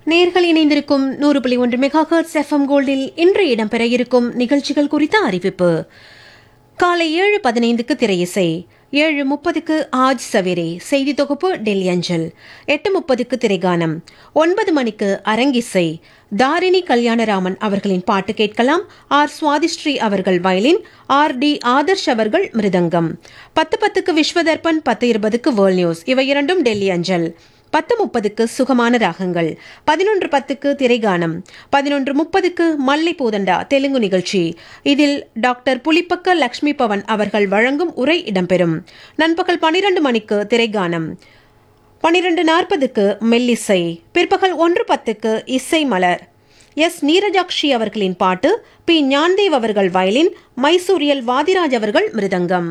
நேர்கள் இணைந்திருக்கும் நூறு புள்ளி ஒன்று மெகா ஹர்ட்ஸ் எஃப்எம் கோல்டில் இன்று இடம்பெற இருக்கும் நிகழ்ச்சிகள் குறித்த அறிவிப்பு காலை ஏழு பதினைந்துக்கு திரையிசை ஏழு முப்பதுக்கு ஆஜ் சவேரே செய்தி தொகுப்பு டெல்லி அஞ்சல் எட்டு முப்பதுக்கு திரைகானம் ஒன்பது மணிக்கு அரங்கிசை தாரிணி கல்யாணராமன் அவர்களின் பாட்டு கேட்கலாம் ஆர் சுவாதிஸ்ரீ அவர்கள் வயலின் ஆர் டி ஆதர்ஷ் அவர்கள் மிருதங்கம் பத்து பத்துக்கு விஸ்வதர்பன் பத்து இருபதுக்கு வேர்ல்ட் நியூஸ் இவை இரண்டும் டெல்லி அஞ்சல் பத்து முப்பதுக்கு சுகமான ராகங்கள் பதினொன்று பத்துக்கு திரைகானம் பதினொன்று முப்பதுக்கு மல்லை பூதண்டா தெலுங்கு நிகழ்ச்சி இதில் டாக்டர் புலிப்பக்க லக்ஷ்மி பவன் அவர்கள் வழங்கும் உரை இடம்பெறும் நண்பகல் பனிரெண்டு மணிக்கு திரைகானம் பனிரெண்டு நாற்பதுக்கு மெல்லிசை பிற்பகல் ஒன்று பத்துக்கு இசை மலர் எஸ் நீரஜாக்ஷி அவர்களின் பாட்டு பி ஞான்தேவ் அவர்கள் வயலின் மைசூரியல் வாதிராஜ் அவர்கள் மிருதங்கம்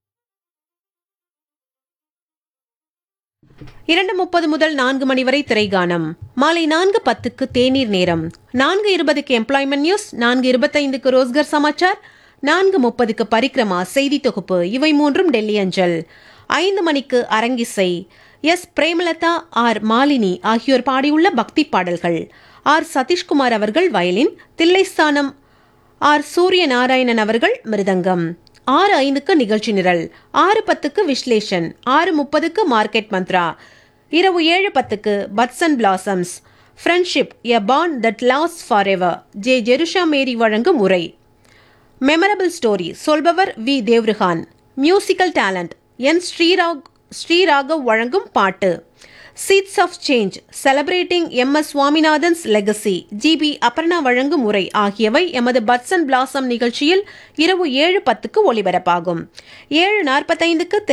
இரண்டு முப்பது முதல் நான்கு மணி வரை திரைகானம் மாலை நான்கு பத்துக்கு தேநீர் நேரம் நான்கு இருபதுக்கு எம்ப்ளாய்மெண்ட் நியூஸ் நான்கு இருபத்தைந்துக்கு ரோஸ்கர் சமாச்சார் நான்கு முப்பதுக்கு பரிக்ரமா செய்தி தொகுப்பு இவை மூன்றும் டெல்லி அஞ்சல் ஐந்து மணிக்கு அரங்கிசை எஸ் பிரேமலதா ஆர் மாலினி ஆகியோர் பாடியுள்ள பக்தி பாடல்கள் ஆர் சதீஷ்குமார் அவர்கள் வயலின் தில்லைஸ்தானம் ஆர் சூரிய நாராயணன் அவர்கள் மிருதங்கம் ஆறு ஐந்துக்கு நிகழ்ச்சி நிரல் ஆறு பத்துக்கு விஸ்லேஷன் ஆறு முப்பதுக்கு மார்க்கெட் மந்த்ரா இரவு ஏழு பத்துக்கு buds and blossoms friendship a bond that lasts forever J Jerusha Mary வழங்கும் உரை மெமரபிள் ஸ்டோரி சொல்பவர் V Devrukhkar musical talent N Sreerag Sreeraghav வழங்கும் பாட்டு seeds of change celebrating M S Swaminathan's legacy GP Aparna வழங்கும் உரை ஆகியவை எமது பட்சன் பிளாசம் நிகழ்ச்சியில் இரவு ஏழு பத்துக்கு ஒளிபரப்பாகும் ஏழு நாற்பத்தைந்துக்கு